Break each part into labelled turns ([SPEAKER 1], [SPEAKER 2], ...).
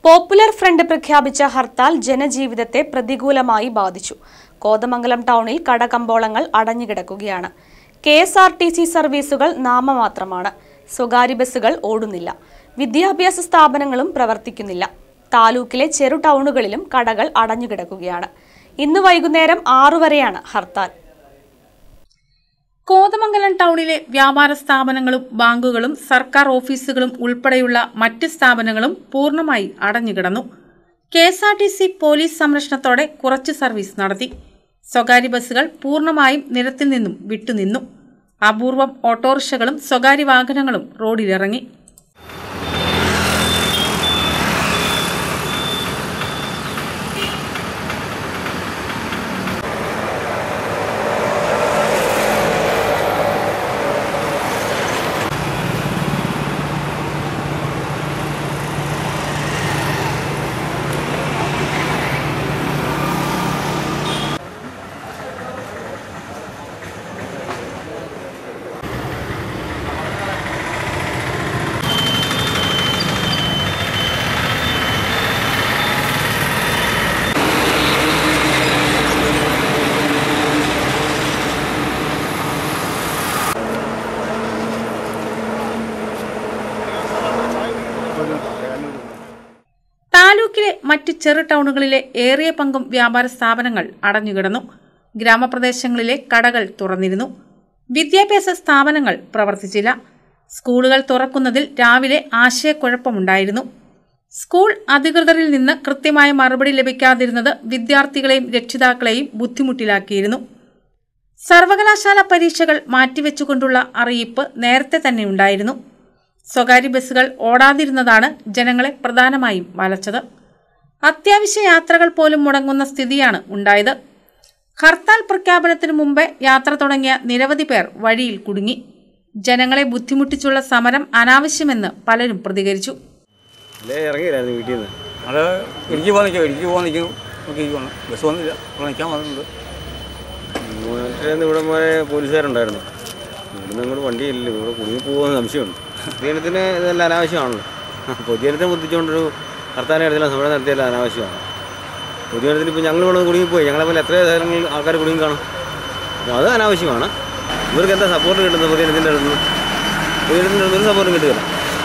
[SPEAKER 1] popular front പ്രഖ്യാപിച്ച ഹർത്താൽ ജനജീവിതത്തെ പ്രതികൂലമായി ബാധിച്ചു കോതമംഗലം ടൗണിൽ കടകമ്പോളങ്ങൾ അടഞ്ഞുകിടക്കുകയാണ് K S R T C സർവീസുകൾ നാമമാത്രമാണ് സ്വകാര്യ ബസ്സുകൾ ഓടുന്നില്ല വിദ്യാഭ്യാസ സ്ഥാപനങ്ങളും പ്രവർത്തിക്കുന്നില്ല താലൂക്കിലെ ചെറു ടൗണുകളിലും കടകൾ അടഞ്ഞുകിടക്കുകയാണ് ഇന്ന് വൈകുന്നേരം ആറു വരെയാണ് ഹർത്താൽ
[SPEAKER 2] കോതമംഗലം ടൗണിലെ വ്യാപാര സ്ഥാപനങ്ങളും ബാങ്കുകളും സർക്കാർ ഓഫീസുകളും ഉൾപ്പെടെയുള്ള മറ്റ് സ്ഥാപനങ്ങളും പൂർണ്ണമായി അടഞ്ഞുകിടന്നു K S R T C police സംരക്ഷണത്തോടെ കുറച്ച് സർവീസ് നടത്തി സ്വകാര്യ ബസ്സുകൾ പൂർണ്ണമായും നിരത്തിൽ നിന്നും വിട്ടുനിന്നു അപൂർവം ഓട്ടോറിക്ഷകളും സ്വകാര്യ വാഹനങ്ങളും റോഡിലിറങ്ങി താലൂക്കിലെ മറ്റ് ചെറു ടൗണുകളിലെ ഏറിയ പങ്കും വ്യാപാര സ്ഥാപനങ്ങൾ അടഞ്ഞുകിടന്നു ഗ്രാമപ്രദേശങ്ങളിലെ കടകൾ തുറന്നിരുന്നു വിദ്യാഭ്യാസ സ്ഥാപനങ്ങൾ പ്രവർത്തിച്ചില്ല സ്കൂളുകൾ തുറക്കുന്നതിൽ രാവിലെ ആശയക്കുഴപ്പമുണ്ടായിരുന്നു സ്കൂൾ അധികൃതരിൽ നിന്ന് കൃത്യമായ മറുപടി ലഭിക്കാതിരുന്നത് വിദ്യാർത്ഥികളെയും രക്ഷിതാക്കളെയും ബുദ്ധിമുട്ടിലാക്കിയിരുന്നു സർവകലാശാല പരീക്ഷകൾ മാറ്റിവെച്ചുകൊണ്ടുള്ള അറിയിപ്പ് നേരത്തെ തന്നെ ഉണ്ടായിരുന്നു സ്വകാര്യ ബസ്സുകൾ ഓടാതിരുന്നതാണ് ജനങ്ങളെ പ്രധാനമായും വലച്ചത് അത്യാവശ്യ യാത്രകൾ പോലും മുടങ്ങുന്ന സ്ഥിതിയാണ് ഉണ്ടായത് ഹർത്താൽ പ്രഖ്യാപനത്തിന് മുമ്പേ യാത്ര തുടങ്ങിയ നിരവധി പേർ വഴിയിൽ കുടുങ്ങി ജനങ്ങളെ ബുദ്ധിമുട്ടിച്ചുള്ള സമരം അനാവശ്യമെന്ന് പലരും പ്രതികരിച്ചു
[SPEAKER 3] അല്ലേ ഇറങ്ങിയില്ലായിരുന്നു വീട്ടിൽ നിന്ന്
[SPEAKER 4] അത് ഇടുക്കി പോകാൻ നിൽക്കും ഇടുക്കി പോകാൻ നിൽക്കും നോക്കിയിരിക്കുകയാണ് ബസ് വന്നില്ല ഇവിടെ നിൽക്കാൻ വന്നിട്ടുണ്ട്
[SPEAKER 3] മൂന്നാറ്റിൽ ഇവിടെ വരെ പോലീസുകാരുണ്ടായിരുന്നു ഇവിടുന്ന് അങ്ങോട്ട് വണ്ടിയില്ലല്ലോ ഇവിടെ കുടുങ്ങി പോകുമെന്ന് സംശയമുണ്ട് പൊതുജനത്തിന് ഇതെല്ലാം അനാവശ്യമാണല്ലോ പൊതുജനത്തെ ബുദ്ധിച്ചുകൊണ്ടൊരു ഹർത്താൽ നടത്തില്ല സമരം നടത്തിയല്ല അനാവശ്യമാണ് പൊതുജനത്തിന് ഇപ്പോൾ ഞങ്ങൾ ഇവിടെ കുടുങ്ങിപ്പോയി ഞങ്ങളെ പോലെ എത്രയോ സ്ഥലങ്ങളിൽ ആൾക്കാർ കുടുങ്ങി കാണും അപ്പോൾ അത് അനാവശ്യമാണ് ഇവർക്ക് എന്താ സപ്പോർട്ട് കിട്ടുന്നത് പൊതുജനത്തിൻ്റെ അടുത്ത് നിന്ന് പൊതുജനത്തിൻ്റെ അടുത്ത് ഒരു സപ്പോർട്ടും കിട്ടുകയില്ല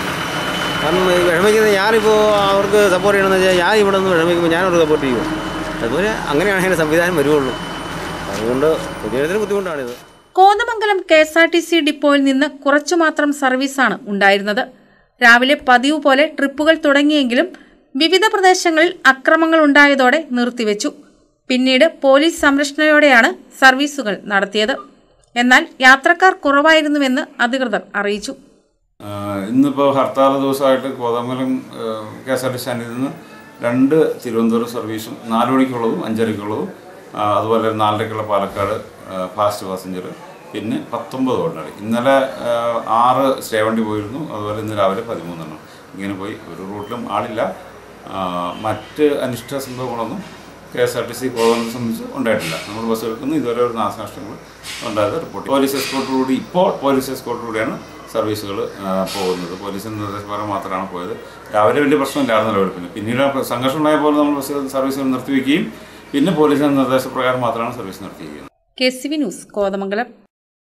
[SPEAKER 3] കാരണം ഈ വിഷമിക്കുന്ന ഞാനിപ്പോൾ അവർക്ക് സപ്പോർട്ട് ചെയ്യണമെന്ന് വെച്ചാൽ ഞാൻ ഇവിടെ നിന്ന് വിഷമിക്കുമ്പോൾ ഞാൻ അവർക്ക് സപ്പോർട്ട് ചെയ്യുമോ അതുപോലെ അങ്ങനെയാണ് അതിൻ്റെ സംവിധാനം വരുവുള്ളൂ അതുകൊണ്ട് പൊതുജനത്തിന് ബുദ്ധിമുട്ടാണിത്
[SPEAKER 2] Kothamangalam K S R T C ഡിപ്പോയിൽ നിന്ന് കുറച്ചു മാത്രം സർവീസാണ് ഉണ്ടായിരുന്നത് രാവിലെ പതിവ് പോലെ ട്രിപ്പുകൾ തുടങ്ങിയെങ്കിലും വിവിധ പ്രദേശങ്ങളിൽ അക്രമങ്ങൾ ഉണ്ടായതോടെ നിർത്തിവെച്ചു പിന്നീട് പോലീസ് സംരക്ഷണയോടെയാണ് സർവീസുകൾ നടത്തിയത് എന്നാൽ യാത്രക്കാർ കുറവായിരുന്നുവെന്ന് അധികൃതർ അറിയിച്ചു
[SPEAKER 5] ആഹ് ഇന്നിപ്പോൾ ഹർത്താൽ ദിവസമായിട്ട് Kothamangalam K S R T സ്റ്റാൻഡിൽ നിന്ന് രണ്ട് തിരുവനന്തപുരം സർവീസും നാല് മണിക്കുള്ളതും അഞ്ചരയ്ക്കുള്ളതും ആഹ് അതുപോലെ നാലരയ്ക്കുള്ള പാലക്കാട് ആഹ് ഫാസ്റ്റ് പാസഞ്ചർ പിന്നെ പത്തൊമ്പത് ഓർഡിനറി ഇന്നലെ ആഹ് ആറ് സ്റ്റേ വണ്ടി പോയിരുന്നു അതുപോലെ ഇന്ന് രാവിലെ പതിമൂന്നെണ്ണം ഇങ്ങനെ പോയി ഒരു റൂട്ടിലും ആളില്ല ആഹ് മറ്റ് അനിഷ്ട സംഭവങ്ങളൊന്നും K S R T C കോതമംഗലത്തെ സംബന്ധിച്ച് ഉണ്ടായിട്ടില്ല നമ്മൾ ബസ്സുകൾക്ക് നിന്ന് ഇതുവരെ ഒരു നാശനഷ്ടങ്ങൾ ഉണ്ടായത് റിപ്പോർട്ട് പോലീസ് എസ്കോർട്ടോടുകൂടി ഇപ്പോൾ പോലീസ് എസ്കോർട്ടോടുകൂടിയാണ് സർവീസുകൾ പോകുന്നത് പോലീസിൻ്റെ നിർദ്ദേശപ്രകാരം മാത്രമാണ് പോയത് രാവിലെ വലിയ പ്രശ്നമില്ലായിരുന്നല്ലോ വെളുപ്പിന് പിന്നീട് ആ സംഘർഷം ഉണ്ടായപ്പോൾ നമ്മൾ ബസ് സർവീസുകൾ നിർത്തിവെക്കുകയും പിന്നെ പോലീസിൻ്റെ നിർദ്ദേശപ്രകാരം മാത്രമാണ് സർവീസ് നിർത്തിയിരിക്കുന്നത്
[SPEAKER 2] K C V news Kothamangalam